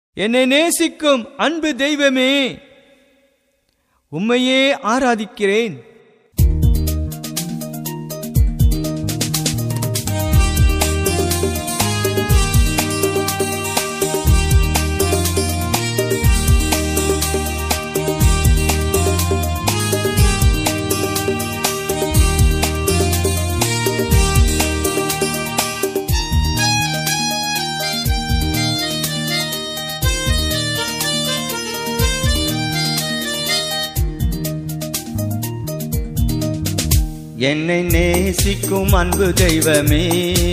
என்னை நேசிக்கும் அன்பு தெய்வமே உம்மையே ஆராதிக்கிறேன் என்னை நேசிக்கும் அன்பு தெய்வமே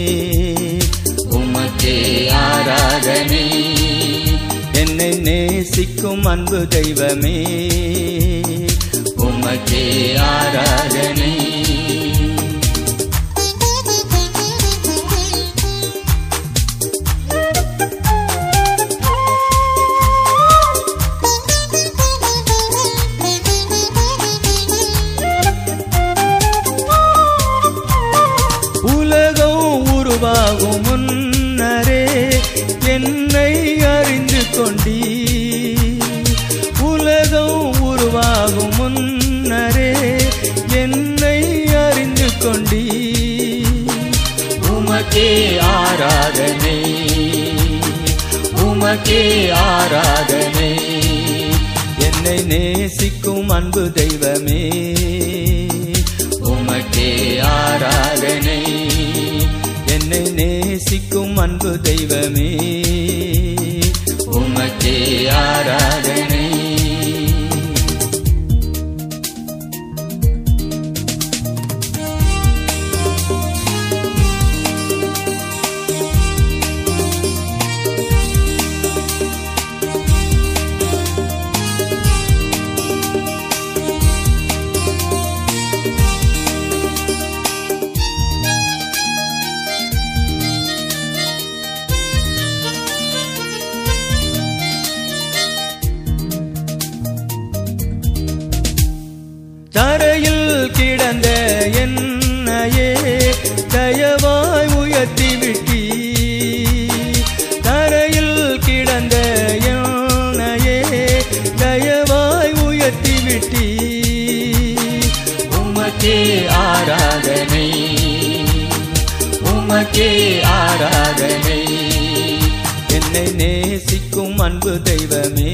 உமக்கே ஆராதனை என்னை நேசிக்கும் அன்பு தெய்வமே உமக்கே ஆராதனை உலகம் உருவாகும் முன்னரே என்னை அறிந்து கொண்டீ உலகம் உருவாகும் முன்னரே என்னை அறிந்து கொண்டீ உமக்கே ஆராதனை உமக்கே ஆராதனை என்னை நேசிக்கும் அன்பு தெய்வமே உமக்கே ஆராதனை என்னை நேசிக்கும் அன்பு தெய்வமே உமக்கே ஆராதனை தரையில் கிடந்த என்னையே தயவாய் உயர்த்தி விட்டீ தரையில் கிடந்த என்னையே தயவாய் உயர்த்தி விட்டீ உமக்கே ஆராதனை உமக்கே ஆராதனை என்னை நேசிக்கும் அன்பு தெய்வமே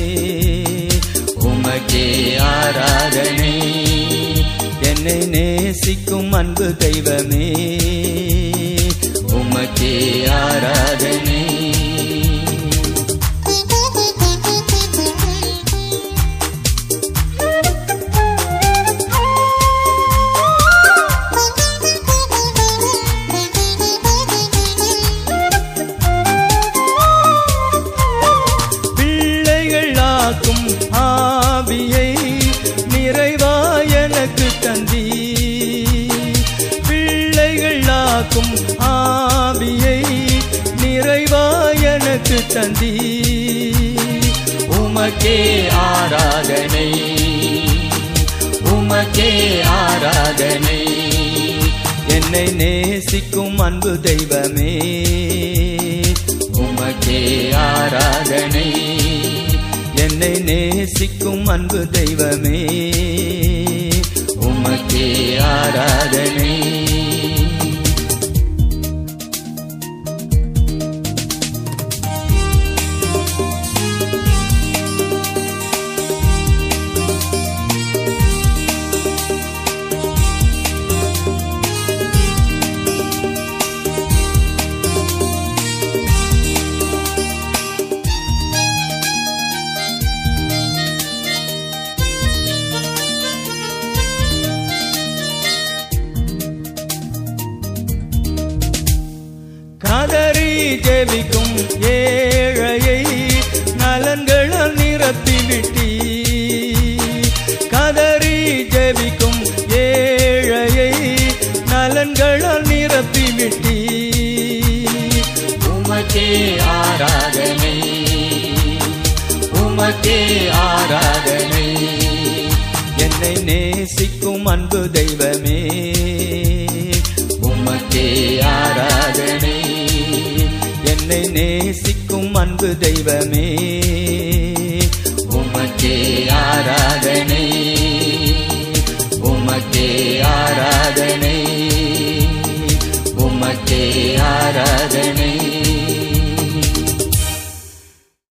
உமக்கே ஆராதனை என்னை நேசிக்கும் அன்பு தெய்வமே உமக்கே ஆராதனை பிள்ளைகள் ஆக்கும் ஆவியை நிறைவாய் எனக்கு தந்தீ பிள்ளைகள் ஆக்கும் ஆவியை நிறைவாய் எனக்கு தந்தீ உமக்கே ஆராதனை உமக்கே ஆராதனை என்னை நேசிக்கும் அன்பு தெய்வமே உமக்கே ஆராதனை என்னை நேசிக்கும் அன்பு தெய்வமே உமக்கே ஆராதனை கதறி ஜெபிக்கும் ஏழையை நலன்களால் நிரப்பி விட்டீ கதறி ஜெபிக்கும் ஏழையை நலன்களால் நிரப்பி விட்டீ உமக்கே ஆராதனை உமக்கே ஆராதனை என்னை நேசிக்கும் அன்பு தெய்வமே உமக்கே ஆராதனை என்னை நேசிக்கும் அன்பு தெய்வமே உமக்கே ஆராதனை உமக்கே ஆராதனை உமக்கே ஆராதனை